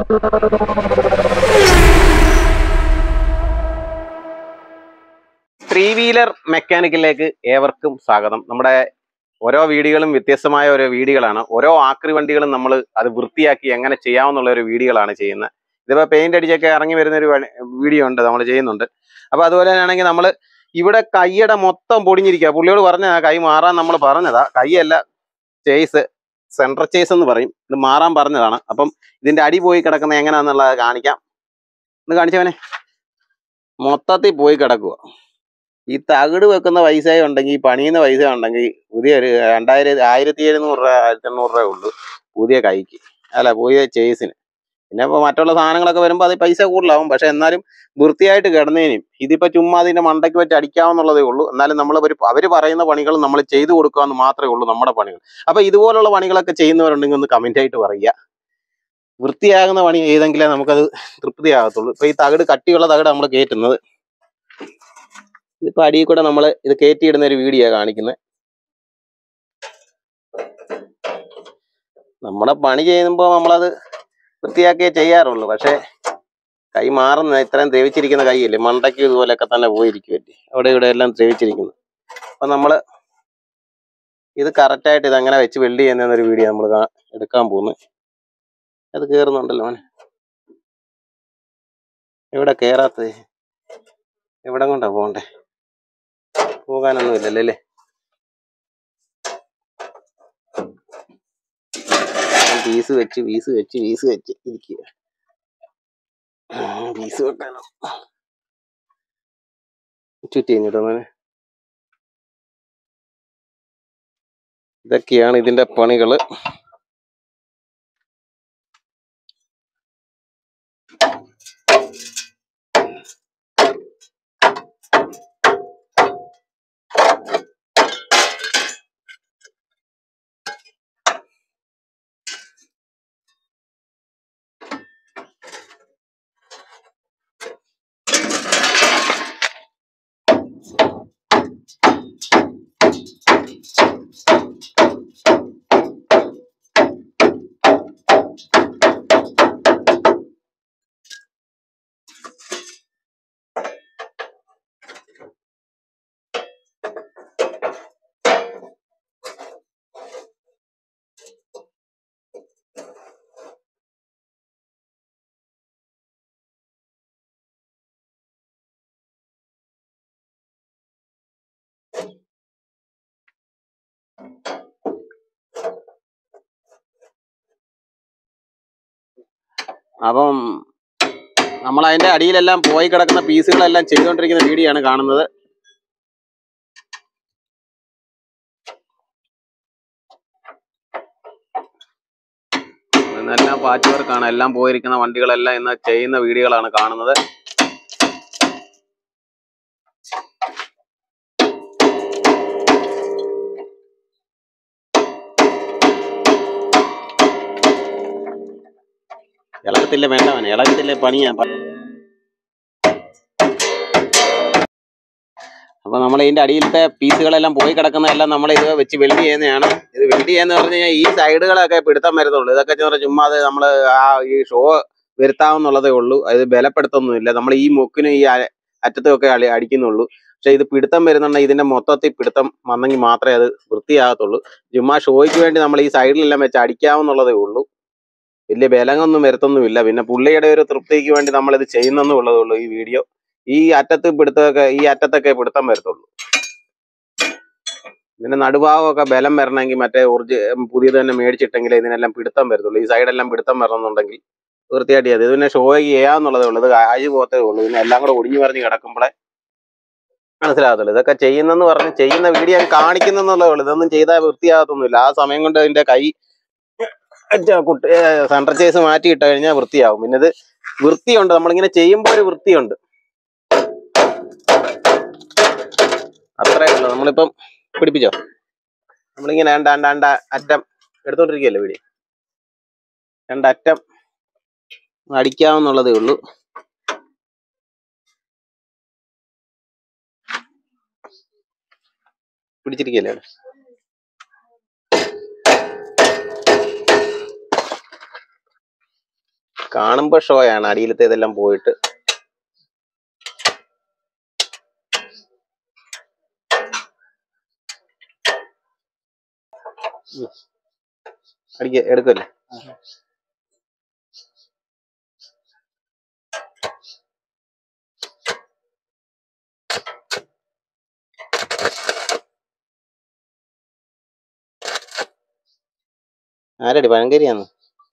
Three wheeler മെക്കാനിക്കിലേക്ക് ഏവർക്കും സ്വാഗതം നമ്മുടെ ഓരോ വീഡിയോകളും വ്യത്യസ്തമായ ഓരോ വീഡിയോകളാണ് ഓരോ ആക്രി വണ്ടികളും നമ്മൾ അത് വൃത്തിയാക്കി എങ്ങനെ ചെയ്യാമെന്നുള്ള ഒരു വീഡിയോകളാണ് ചെയ്യുന്നത് ഇതിപ്പോൾ പെയിന്റ് അടിച്ചൊക്കെ ഇറങ്ങി വരുന്ന ഒരു വ- വീഡിയോ ഉണ്ട് നമ്മൾ ചെയ്യുന്നുണ്ട് അപ്പോൾ അതുപോലെ തന്നെയാണെങ്കിൽ നമ്മൾ ഇവിടെ കൈയുടെ മൊത്തം പൊടിഞ്ഞിരിക്കുക പുള്ളിയോട് പറഞ്ഞതാ കൈ മാറാൻ നമ്മൾ പറഞ്ഞതാ കൈയല്ല ചേസ് സെൻട്രൽ ചേസ് എന്ന് പറയും ഇത് മാറാൻ പറഞ്ഞതാണ് അപ്പം ഇതിന്റെ അടി പോയി കിടക്കുന്നത് എങ്ങനെയാണെന്നുള്ളത് കാണിക്കാം ഒന്ന് കാണിച്ചവനെ മൊത്തത്തിൽ പോയി കിടക്കുക ഈ തകിട് വെക്കുന്ന പൈസ ഉണ്ടെങ്കിൽ ഈ പണിയുന്ന പൈസ ഉണ്ടെങ്കിൽ പുതിയ ഒരു രണ്ടായിരം ആയിരത്തി എഴുന്നൂറ് രൂപ ആയിരത്തി എണ്ണൂറ് രൂപ ഉള്ളൂ പുതിയ കൈക്ക് അല്ല പുതിയ ചേസിന് പിന്നെ ഇപ്പോൾ മറ്റുള്ള സാധനങ്ങളൊക്കെ വരുമ്പോൾ അത് പൈസ കൂടുതലാവും പക്ഷെ എന്നാലും വൃത്തിയായിട്ട് കിടന്നേനും ഇതിപ്പോൾ ചുമ്മാ അതിന്റെ മണ്ടയ്ക്ക് വെച്ച് അടിക്കാവുന്നുള്ളതേ ഉള്ളൂ എന്നാലും നമ്മൾ അവർ പറയുന്ന പണികൾ നമ്മൾ ചെയ്തു കൊടുക്കാമെന്ന് മാത്രമേ ഉള്ളൂ നമ്മുടെ പണികൾ അപ്പോൾ ഇതുപോലുള്ള പണികളൊക്കെ ചെയ്യുന്നവരുണ്ടെങ്കിൽ ഒന്ന് കമന്റ് ആയിട്ട് പറയുക വൃത്തിയാകുന്ന പണി ചെയ്തെങ്കിലേ നമുക്കത് തൃപ്തിയാകത്തുള്ളൂ ഇപ്പൊ ഈ തകിട് കട്ടിയുള്ള തകിട് നമ്മൾ കയറ്റുന്നത് ഇതിപ്പോ അടിയിൽ കൂടെ നമ്മൾ ഇത് കയറ്റിയിടുന്ന ഒരു വീഡിയോ കാണിക്കുന്നത് നമ്മുടെ പണി ചെയ്യുമ്പോൾ നമ്മളത് വൃത്തിയാക്കിയേ ചെയ്യാറുള്ളൂ പക്ഷെ കൈ മാറുന്ന ഇത്രയും ദ്രവിച്ചിരിക്കുന്ന കൈയല്ലേ മണ്ടയ്ക്ക് ഇതുപോലെയൊക്കെ തന്നെ പോയിരിക്കുമല്ലേ അവിടെ ഇവിടെ എല്ലാം ദ്രവിച്ചിരിക്കുന്നു അപ്പൊ നമ്മള് ഇത് കറക്റ്റായിട്ട് ഇത് എങ്ങനെ വെച്ച് വെൽഡ് ചെയ്യുന്നൊരു വീഡിയോ നമ്മൾ എടുക്കാൻ പോകുന്നു അത് കേറുന്നുണ്ടല്ലോ മോനെ എവിടെ കേറാത്തത് എവിടെ കൊണ്ടാ പോണ്ടേ പോകാനൊന്നും ഇല്ലല്ലോ അല്ലേ പീസ് വെച്ച് പീസ് വെച്ച് പീസ് വെച്ച് ഇരിക്കുക പീസ് വെക്കാനോ ചുറ്റി കഴിഞ്ഞിട്ടോ മോനെ ഇതൊക്കെയാണ് ഇതിന്റെ പണികള് അപ്പം നമ്മൾ അതിന്റെ അടിയിലെല്ലാം പോയി കിടക്കുന്ന പീസുകളെല്ലാം ചെയ്തുകൊണ്ടിരിക്കുന്ന വീഡിയോ ആണ് കാണുന്നത് ഇന്നെല്ലാം പാച്ച് വർക്കാണ് എല്ലാം പോയിരിക്കുന്ന വണ്ടികളെല്ലാം ഇന്ന് ചെയ്യുന്ന വീഡിയോകളാണ് കാണുന്നത് ഇളകത്തില്ല വേണ്ടവൻ ഇളകത്തില്ല പണിയാ പ- അപ്പൊ നമ്മൾ ഇതിന്റെ അടിയിലത്തെ പീസുകളെല്ലാം പോയി കിടക്കുന്നതെല്ലാം നമ്മൾ ഇത് വെച്ച് വെൽഡ് ചെയ്യുന്നതാണ് ഇത് വെൽഡ് ചെയ്യാന്ന് പറഞ്ഞു കഴിഞ്ഞാൽ ഈ സൈഡുകളൊക്കെ പിടുത്തം വരുന്നുള്ളൂ ഇതൊക്കെ എന്ന് പറഞ്ഞാൽ ചുമ്മാ അത് നമ്മൾ ആ ഈ ഷോ വരുത്താവുന്നുള്ളതേ ഉള്ളൂ അത് ബലപ്പെടുത്തൊന്നുമില്ല നമ്മൾ ഈ മുക്കിനും ഈ അ- അറ്റത്തുമൊക്കെ അടി അടിക്കുന്നുള്ളൂ പക്ഷെ ഇത് പിടുത്തം വരുന്നുണ്ടെങ്കിൽ ഇതിന്റെ മൊത്തത്തിൽ പിടുത്തം വന്നെങ്കിൽ മാത്രമേ അത് വൃത്തിയാകത്തുള്ളൂ ചുമ്മാ ഷോയ്ക്ക് വേണ്ടി നമ്മൾ ഈ സൈഡിലെല്ലാം വെച്ച് അടിക്കാവുന്നുള്ളതേ ഉള്ളൂ വലിയ ബലങ്ങൊന്നും വരുത്തൊന്നുമില്ല പിന്നെ പുള്ളിയുടെ ഒരു തൃപ്തിക്ക് വേണ്ടി നമ്മൾ ഇത് ചെയ്യുന്നെന്നേ ഉള്ളതേ ഉള്ളൂ ഈ വീഡിയോ ഈ അറ്റത്ത് പിടുത്തമൊക്കെ ഈ അറ്റത്തൊക്കെ പിടുത്തം വരത്തുള്ളൂ ഇതിന്റെ നടുഭാഗമൊക്കെ ബലം വരണമെങ്കിൽ മറ്റേ ഊർജ പുതിയത് തന്നെ മേടിച്ചിട്ടെങ്കിലേ ഇതിനെല്ലാം പിടുത്തം വരത്തുള്ളൂ ഈ സൈഡെല്ലാം പിടുത്തം വരണമെന്നുണ്ടെങ്കിൽ വൃത്തിയായിട്ട് ചെയ്ത് ഇത് പിന്നെ ഷോയ്ക്ക് ചെയ്യാന്നുള്ളതേ ഉള്ളൂ ഇത് കായ് പോത്തേ ഉള്ളൂ പിന്നെ എല്ലാം കൂടെ ഒടിഞ്ഞു പറഞ്ഞ് കിടക്കുമ്പോഴേ മനസ്സിലാകത്തുള്ളൂ ഇതൊക്കെ ചെയ്യുന്നെന്ന് പറഞ്ഞ് ചെയ്യുന്ന വീഡിയോ ഞാൻ കാണിക്കുന്നെന്നുള്ളതേ ഉള്ളൂ ഇതൊന്നും ചെയ്താൽ വൃത്തിയാകത്തൊന്നുമില്ല ആ സമയം കൊണ്ട് ഇതിന്റെ കൈ മറ്റേ കുട്ടി സെൻട്രൽ ചേസ് മാറ്റി ഇട്ട് കഴിഞ്ഞാൽ വൃത്തിയാവും പിന്നെ ഇത് വൃത്തിയുണ്ട് നമ്മളിങ്ങനെ ചെയ്യുമ്പോൾ ഒരു വൃത്തിയുണ്ട് അത്രേ ഉള്ളൂ നമ്മളിപ്പം പിടിപ്പിച്ചോ നമ്മളിങ്ങനെ രണ്ട് രണ്ട് രണ്ട് അറ്റം എടുത്തോണ്ടിരിക്കുകയല്ലേ വീഡിയോ രണ്ടറ്റം അടിക്കാവുന്നുള്ളതേ ഉള്ളൂ പിടിച്ചിരിക്കല്ലേ അവിടെ കാണുമ്പോ ഷോയാണ് അടിയിലത്തെ ഇതെല്ലാം പോയിട്ട് ഉം. അടിക്ക എടുക്കല്ലേ ആരടി പഴങ്കരിയാന്ന്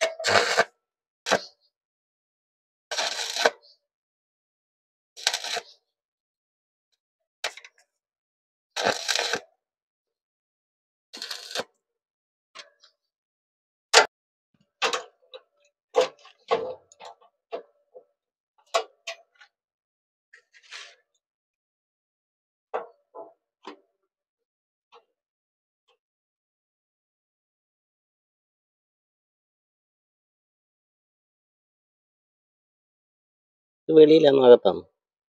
ഇത് വെളിയിലാന്ന് അകത്താന്ന്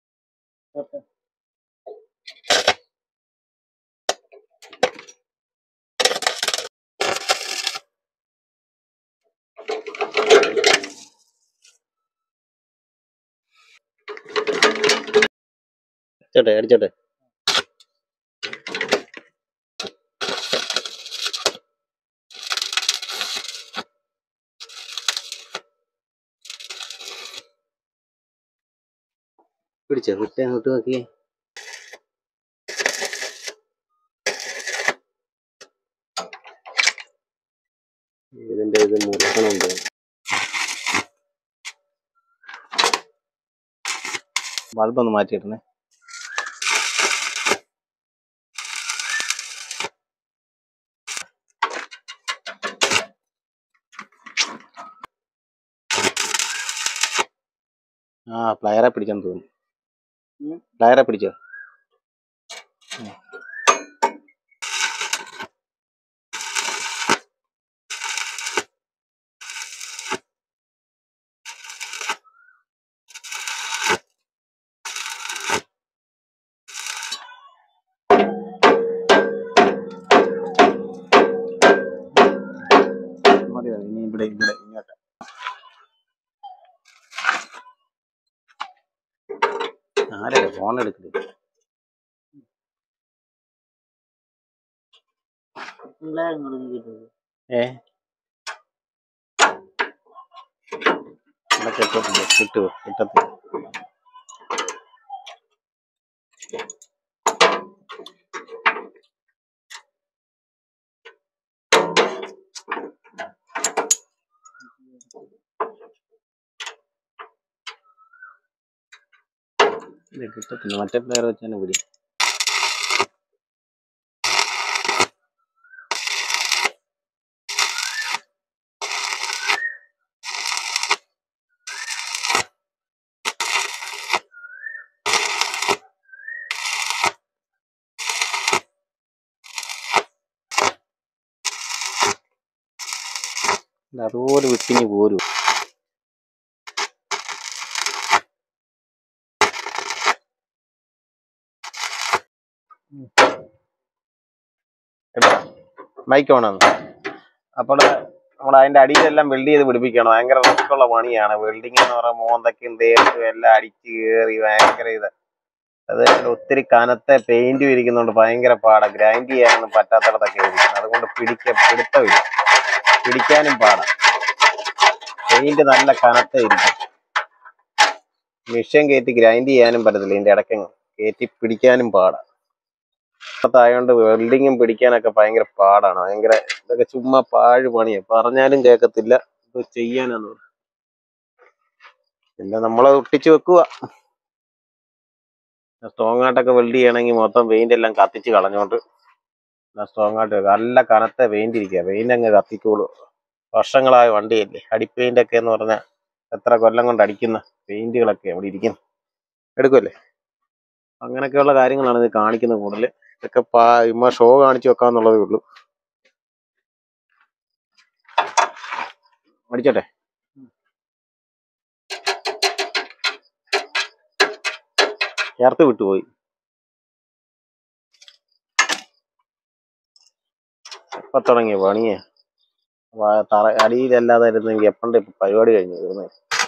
അടിച്ചോട്ടെ അടിച്ചോട്ടെ പിടിച്ചോ വിട്ടേ അങ്ങോട്ട് നോക്കിയേ ഇതിന്റെ ഇത് മുറുക്കണുണ്ട് ബൾബ് ഒന്ന് മാറ്റിയിടണേ ആ പ്ലയറെ പിടിക്കാൻ തോന്നുന്നു പ്ലയറെ പിടിച്ചോ മതി മതി ഇനി ഇവിടെ ഇവിടെ ഇങ്ങോട്ട് ആരല്ലേ ഫോൺ എടുക്കുന്നത് ഏ ഇവിടെ കിട്ടത്തില്ല കിട്ടുവോ കിട്ടത്തില്ല ഇത് കിട്ടത്തില്ല മറ്റേ പ്ലെയർ വെച്ച് തന്നെ പിടി ഇത് അതുപോലെ വിട്ടിഞ്ഞ് പോരും മൈക്ക് ഓണാണ് അപ്പോൾ നമ്മൾ അതിന്റെ അടിയിലെല്ലാം വെൽഡ് ചെയ്ത് പിടിപ്പിക്കണം ഭയങ്കര റിസ്ക് ഉള്ള പണിയാണ് വെൽഡിങ് എന്ന് പറയുമ്പോൾ മോന്തയ്ക്കും തേക്കും എല്ലാം അടിച്ച് കയറി ഭയങ്കര ഇത് അത് ഒത്തിരി കനത്തെ പെയിന്റും ഇരിക്കുന്നുണ്ട് ഭയങ്കര പാടാ ഗ്രൈൻഡ് ചെയ്യാനൊന്നും പറ്റാത്തടത്തൊക്കെ ഇരിക്കുന്നത് അതുകൊണ്ട് പിടിക്ക പിടുത്തമില്ല പിടിക്കാനും പാടാ പെയിന്റ് നല്ല കനത്ത ഇരിക്കും മിഷൻ കയറ്റി ഗ്രൈൻഡ് ചെയ്യാനും പറ്റത്തില്ല ഇതിന്റെ ഇടയ്ക്കങ്ങ് കയറ്റി പിടിക്കാനും പാടാ ആയതുകൊണ്ട് വെൽഡിങ്ങും പിടിക്കാനൊക്കെ ഭയങ്കര പാടാണ് ഭയങ്കര ഇതൊക്കെ ചുമ്മാ പാഴ് പണിയാ പറഞ്ഞാലും കേൾക്കത്തില്ല ഇത് ചെയ്യാനാന്ന് പറ. പിന്നെ നമ്മളത് ഒട്ടിച്ച് വെക്കുക സ്ട്രോങ് ആയിട്ടൊക്കെ വെൽഡ് ചെയ്യണമെങ്കിൽ മൊത്തം പെയിന്റ് എല്ലാം കത്തിച്ച് കളഞ്ഞോണ്ട് സ്ട്രോങ് ആയിട്ട് വെക്കുക. നല്ല കനത്ത പെയിന്റ് ഇരിക്കുക പെയിന്റ് അങ്ങ് കത്തിക്കോളൂ വർഷങ്ങളായ വണ്ടിയല്ലേ അടിപ്പെയിന്റ് ഒക്കെ എന്ന് പറഞ്ഞാൽ എത്ര കൊല്ലം കൊണ്ട് അടിക്കുന്ന പെയിന്റുകളൊക്കെ അവിടെ ഇരിക്കുന്നു എടുക്കുമല്ലേ അങ്ങനെയൊക്കെയുള്ള കാര്യങ്ങളാണ് ഇത് കാണിക്കുന്നത് കൂടുതൽ ഇതൊക്കെ പാ ഇമ്മ ഷോ കാണിച്ചു വെക്കാന്നുള്ളതേ ഉള്ളൂ അടിച്ചോട്ടെ ചേർത്ത് വിട്ടുപോയി എപ്പ തുടങ്ങിയ പണിയെ വാ- തറ അടിയിലല്ലാതെ ഇരുന്നെങ്കിൽ എപ്പണ്ട് ഇപ്പൊ പരിപാടി കഴിഞ്ഞു തീർന്നേ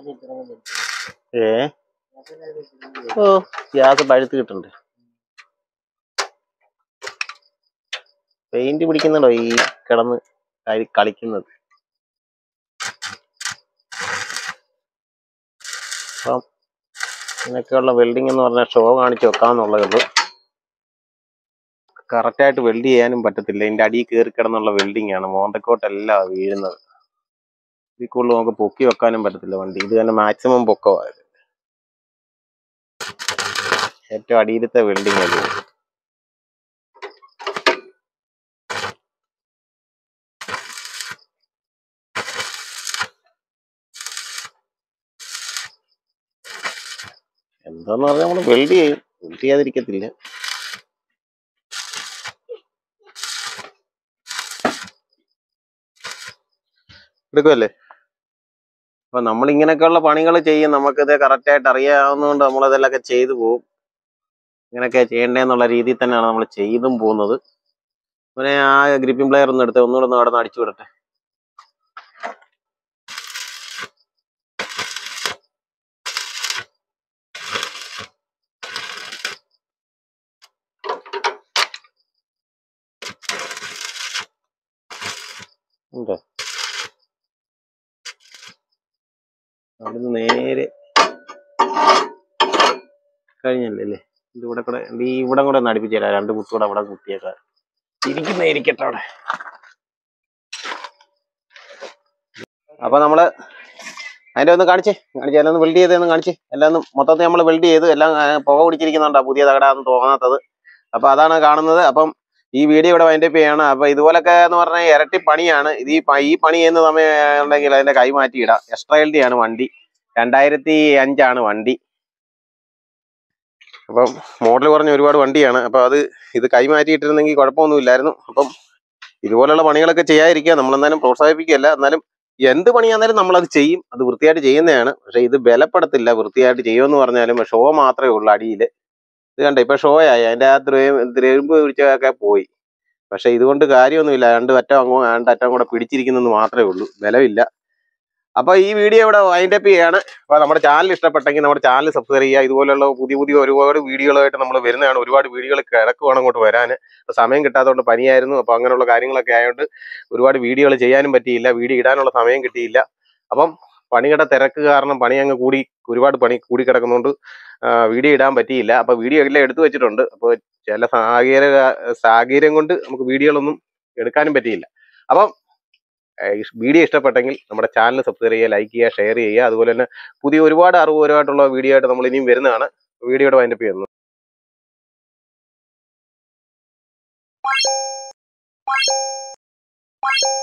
ഏ ഓ ഗ്യാസ് പഴുത്ത് കിട്ടണ്ടേ പെയിന്റ് പിടിക്കുന്നുണ്ടോ ഈ കിടന്ന് കളി- കളിക്കുന്നത് അപ്പം ഇതിനൊക്കെയുള്ള വെൽഡിംഗ് എന്ന് പറഞ്ഞാൽ ഷോ കാണിച്ച് വെക്കാമെന്നുള്ളതേ ഉള്ളൂ കറക്റ്റായിട്ട് വെൽഡ് ചെയ്യാനും പറ്റത്തില്ല ഇതിന്റെ അടിയിൽ കയറി കിടന്നുള്ള വെൽഡിംഗ് ആണ് മോന്തക്കോട്ടെല്ലാം വീഴുന്നത് ഇതിൽ കൂടുതൽ നമുക്ക് പൊക്കി വെക്കാനും പറ്റത്തില്ല വണ്ടി ഇത് തന്നെ മാക്സിമം പൊക്കമായത് ഏറ്റവും അടിയിലത്തെ വെൽഡിംഗ് അത് എന്താന്ന് പറഞ്ഞാൽ നമ്മൾ വെൽഡ് ചെയ്യും വെൽഡ് ചെയ്യാതിരിക്കത്തില്ല എടുക്കുമല്ലേ അപ്പൊ നമ്മൾ ഇങ്ങനെയൊക്കെയുള്ള പണികൾ ചെയ്യും നമുക്കിത് കറക്റ്റ് ആയിട്ട് അറിയാവുന്നതുകൊണ്ട് നമ്മൾ ഇതെല്ലാം ചെയ്തു പോകും ഇങ്ങനെയൊക്കെ ചെയ്യണ്ടേന്നുള്ള രീതിയിൽ തന്നെയാണ് നമ്മൾ ചെയ്തും പോകുന്നത് പിന്നെ ആ ഗ്രിപ്പിംഗ് പ്ലെയർ ഒന്ന് എടുത്ത് ഒന്നുകൂടെ ഒന്ന് അവിടെ നിന്ന് അടിച്ചു വിടട്ടെ ഉണ്ടോ അവിടുന്ന് നേരെ കഴിഞ്ഞല്ലേ അല്ലേ ഇത് ഇവിടെ കൂടെ ഈ ഇവിടെ കൂടെ ഒന്ന് അടുപ്പിച്ച് തരാം രണ്ട് കുത്തൂടെ അവിടെ കുത്തിയേക്കാം ഇരിക്കുന്ന ഇരിക്കട്ടെ അവിടെ അപ്പൊ നമ്മള് അതിന്റെ ഒന്ന് കാണിച്ചേ കാണിച്ച് എല്ലാം ഒന്ന് വെൽഡ് ചെയ്തൊന്ന് കാണിച്ച് എല്ലാം ഒന്ന് മൊത്തത്തിൽ നമ്മൾ വെൽഡ് ചെയ്ത് എല്ലാം ആ, പുക പിടിച്ചിരിക്കുന്നുണ്ടാ പുതിയ തകടാന്ന് തോന്നാത്തത് അപ്പൊ അതാണ് കാണുന്നത് അപ്പം ഈ വീഡിയോ ഇവിടെ വൈൻഡപ്പ് ചെയ്യാണ് അപ്പൊ ഇതുപോലൊക്കെ എന്ന് പറഞ്ഞാൽ ഇരട്ടി പണിയാണ് ഇത് ഈ പ- ഈ പണി ചെയ്യുന്ന സമയം ഉണ്ടെങ്കിൽ അതിന്റെ കൈ മാറ്റിയിടാം എക്സ്ട്രാ എൽ ഡി ആണ് വണ്ടി രണ്ടായിരത്തി അഞ്ചാണ് വണ്ടി അപ്പം മോഡൽ കുറഞ്ഞ ഒരുപാട് വണ്ടിയാണ് അപ്പൊ അത് ഇത് കൈ മാറ്റിയിട്ടിരുന്നെങ്കിൽ കുഴപ്പമൊന്നുമില്ലായിരുന്നു അപ്പം ഇതുപോലുള്ള പണികളൊക്കെ ചെയ്യാതിരിക്കുക നമ്മൾ എന്തായാലും പ്രോത്സാഹിപ്പിക്കുകയല്ല എന്നാലും എന്ത് പണിയാന്നാലും നമ്മളത് ചെയ്യും അത് വൃത്തിയായിട്ട് ചെയ്യുന്നതാണ് പക്ഷെ ഇത് ബലപ്പെടത്തില്ല വൃത്തിയായിട്ട് ചെയ്യുമെന്ന് പറഞ്ഞാലും ഷോ മാത്രമേ ഉള്ളൂ അടിയിൽ ഇത് കണ്ട ഇപ്പൊ ഷോ ആയി അതിന്റെ ആ ദ്രവ- ദ്രവിമ്പ് പിടിച്ചൊക്കെ പോയി പക്ഷെ ഇതുകൊണ്ട് കാര്യമൊന്നുമില്ല രണ്ട് അറ്റം അങ്ങോ രണ്ട് അറ്റം കൂടെ പിടിച്ചിരിക്കുന്നെന്ന് മാത്രമേ ഉള്ളൂ ബലമില്ല അപ്പൊ ഈ വീഡിയോ ഇവിടെ വൈൻഡ് അപ്പ് ചെയ്യാണ് അപ്പൊ നമ്മുടെ ചാനൽ ഇഷ്ടപ്പെട്ടെങ്കിൽ നമ്മുടെ ചാനൽ സബ്സ്ക്രൈബ് ചെയ്യുക ഇതുപോലുള്ള പുതിയ പുതിയ ഒരുപാട് വീഡിയോകളായിട്ട് നമ്മൾ വരുന്നതാണ് ഒരുപാട് വീഡിയോകൾ കിടക്കുവാണ് അങ്ങോട്ട് വരാൻ അപ്പൊ സമയം കിട്ടാത്തതുകൊണ്ട് പനിയായിരുന്നു അപ്പൊ അങ്ങനെയുള്ള കാര്യങ്ങളൊക്കെ ആയതുകൊണ്ട് ഒരുപാട് വീഡിയോകൾ ചെയ്യാനും പറ്റിയില്ല വീഡിയോ ഇടാനുള്ള സമയം കിട്ടിയില്ല അപ്പം പണിയുടെ തിരക്ക് കാരണം പണി അങ്ങ് കൂടി ഒരുപാട് പണി കൂടി കിടക്കുന്നതുകൊണ്ട് ആ, വീഡിയോ ഇടാൻ പറ്റിയില്ല അപ്പൊ വീഡിയോ എല്ലാം എടുത്തു വെച്ചിട്ടുണ്ട് അപ്പോൾ ചില സാഹചര്യ സാഹചര്യം കൊണ്ട് നമുക്ക് വീഡിയോകളൊന്നും എടുക്കാനും പറ്റിയില്ല അപ്പം ഏഹ് ഇഷ്- വീഡിയോ ഇഷ്ടപ്പെട്ടെങ്കിൽ നമ്മുടെ ചാനൽ സബ്സ്ക്രൈബ് ചെയ്യുക ലൈക്ക് ചെയ്യുക ഷെയർ ചെയ്യുക അതുപോലെ തന്നെ പുതിയ ഒരുപാട് അറിവുപരമായിട്ടുള്ള വീഡിയോ ആയിട്ട് നമ്മൾ ഇനിയും വരുന്നതാണ് വീഡിയോയുടെ വൈൻഡപ്പ് ചെയ്യുന്നു